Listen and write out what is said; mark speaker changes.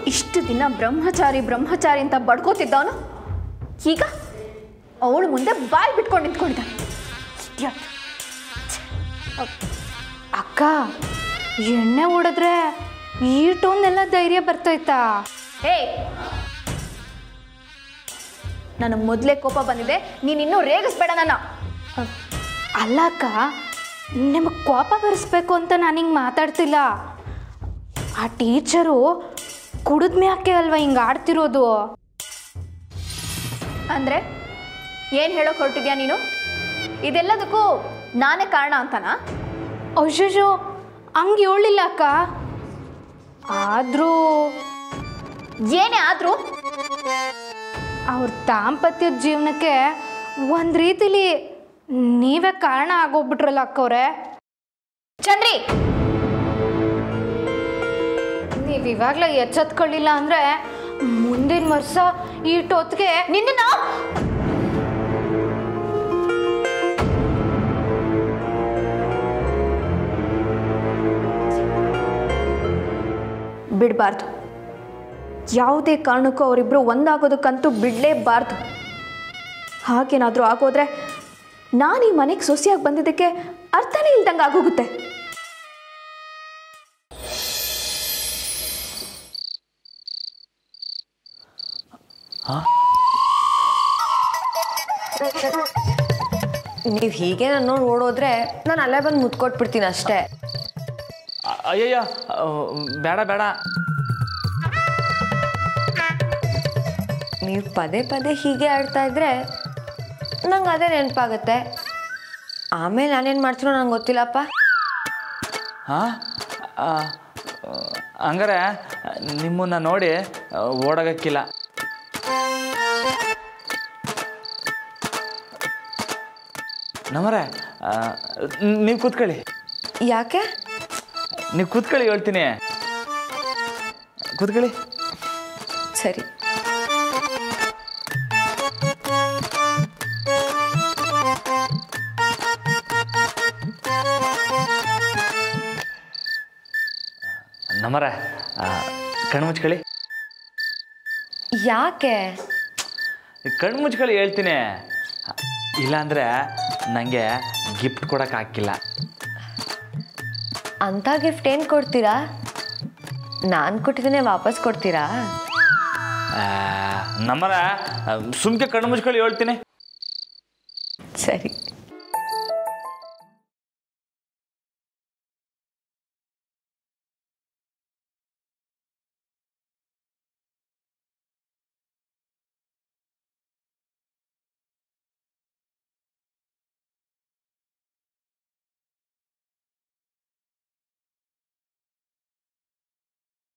Speaker 1: ಇಷ್ಟು ದಿನ ಬ್ರಹ್ಮಚಾರಿ ಬ್ರಹ್ಮಚಾರಿ ಅಂತ ಬಡ್ಕೋತಿದ್ದವನು ಈಗ ಅವಳು ಮುಂದೆ ಬಾಯಿ ಬಿಟ್ಕೊಂಡು ನಿಂತ್ಕೊಂಡಿದ್ದಾನೆ Idiot.
Speaker 2: ಅಕ್ಕ ಎಣ್ಣೆ ಹೊಡೆದ್ರೆ ಈಟೊಂದೆಲ್ಲ ಧೈರ್ಯ ಬರ್ತೈತಾ
Speaker 1: ಹೇ ನನಗೆ ಮೊದಲೇ ಕೋಪ ಬಂದಿದೆ ನೀನು ಇನ್ನೂ ರೇಗಿಸ್ಬೇಡ ನನ್ನ
Speaker 2: ಅಲ್ಲ ಅಕ್ಕ ನಿಮಗೆ ಕೋಪ ಬರಿಸ್ಬೇಕು ಅಂತ ನಾನು ಹಿಂಗೆ ಮಾತಾಡ್ತಿಲ್ಲ ಆ ಟೀಚರು ಕುಡಿದ್ಮ್ಯಾಕೆ ಅಲ್ವಾ ಹಿಂಗೆ ಆಡ್ತಿರೋದು
Speaker 1: ಅಂದರೆ ಏನು ಹೇಳೋಕೆ ಹೊರಟಿದ್ಯಾ ನೀನು ಇದೆಲ್ಲದಕ್ಕೂ ನಾನೇ ಕಾರಣ ಅಂತನಾ
Speaker 2: ಅಯ್ಯೋ ಹಂಗೆ ಹೇಳಿಲ್ಲ ಅಕ್ಕ ಆದರೂ
Speaker 1: ಏನೇ ಆದರೂ
Speaker 2: ಅವ್ರ ದಾಂಪತ್ಯದ ಜೀವನಕ್ಕೆ ಒಂದು ರೀತಿಲಿ ನೀವೇ ಕಾರಣ ಆಗೋಗ್ಬಿಟ್ರಲ್ಲ ಅಕ್ಕವ್ರೆ
Speaker 1: ಚಂದ್ರಿ
Speaker 2: ನೀವು ಇವಾಗಲೇ ಎಚ್ಚೆತ್ಕೊಳ್ಳಿಲ್ಲ ಅಂದರೆ ಮುಂದಿನ ವರ್ಷ ಈ ಟೊತ್ತಿಗೆ
Speaker 1: ನಿನ್ನ ಬಿಡಬಾರ್ದು ಯಾವುದೇ ಕಾರಣಕ್ಕೂ ಅವರಿಬ್ಬರು ಒಂದಾಗೋದಕ್ಕಂತೂ ಬಿಡಲೇಬಾರ್ದು ಹಾಗೇನಾದರೂ ಆಗೋದ್ರೆ ನಾನು ಈ ಮನೆಗೆ ಸೊಸೆಯಾಗಿ ಬಂದಿದ್ದಕ್ಕೆ ಅರ್ಥನೇ ಇಲ್ದಂಗೆ ಆಗೋಗುತ್ತೆ
Speaker 3: ನೀವು ಹೀಗೆ ನನ್ನ ನೋಡಿ ಓಡೋದ್ರೆ ನಾನು ಅಲ್ಲೇ ಬಂದು ಮುತ್ಕೊಟ್ಬಿಡ್ತೀನಿ ಅಷ್ಟೇ
Speaker 4: ಅ- ಅಯ್ಯಯ್ಯ ಅ, ಬೇಡ ಬೇಡ
Speaker 3: ನೀವು ಪದೇ ಪದೇ ಹೀಗೆ ಆಡ್ತಾ ಇದ್ರೆ ನಂಗೆ ಅದೇ ನೆನಪಾಗುತ್ತೆ ಆಮೇಲೆ ನಾನೇನು ಮಾಡ್ತೀನೋ ನಂಗೆ ಗೊತ್ತಿಲ್ಲಪ್ಪ
Speaker 4: ಹಾಂ ಹಂಗಾರೆ ನಿಮ್ಮನ್ನ ನೋಡಿ ಆ, ಓಡೋಗಕ್ಕಿಲ್ಲ ನಮರೆ ನೀವು ಕೂತ್ಕೊಳ್ಳಿ
Speaker 3: ಯಾಕೆ
Speaker 4: ನೀವು ಕೂತ್ಕೊಳ್ಳಿ ಹೇಳ್ತೀನಿ ಕೂತ್ಕೊಳ್ಳಿ
Speaker 3: ಸರಿ
Speaker 4: ನಮರೆ ಕಣ್ಣು ಮುಚ್ಕೊಳ್ಳಿ
Speaker 3: ಯಾಕೆ
Speaker 4: ಕಣ್ಣು ಮುಚ್ಕೊಳ್ಳಿ ಹೇಳ್ತೀನಿ ಇಲ್ಲಾಂದರೆ ನನಗೆ ಗಿಫ್ಟ್ ಕೊಡೋಕೆ ಹಾಕಿಲ್ಲ
Speaker 3: ಅಂಥ ಗಿಫ್ಟ್ ಏನು ಕೊಡ್ತೀರಾ ನಾನು ಕೊಟ್ಟಿದ್ದೇನೆ ವಾಪಸ್ ಕೊಡ್ತೀರಾ
Speaker 4: ನಮ್ಮರ ಸುಮ್ಕೆ ಕಣ್ಣು ಮುಚ್ಕೊಳ್ಳಿ ಹೇಳ್ತೀನಿ
Speaker 3: ಸರಿ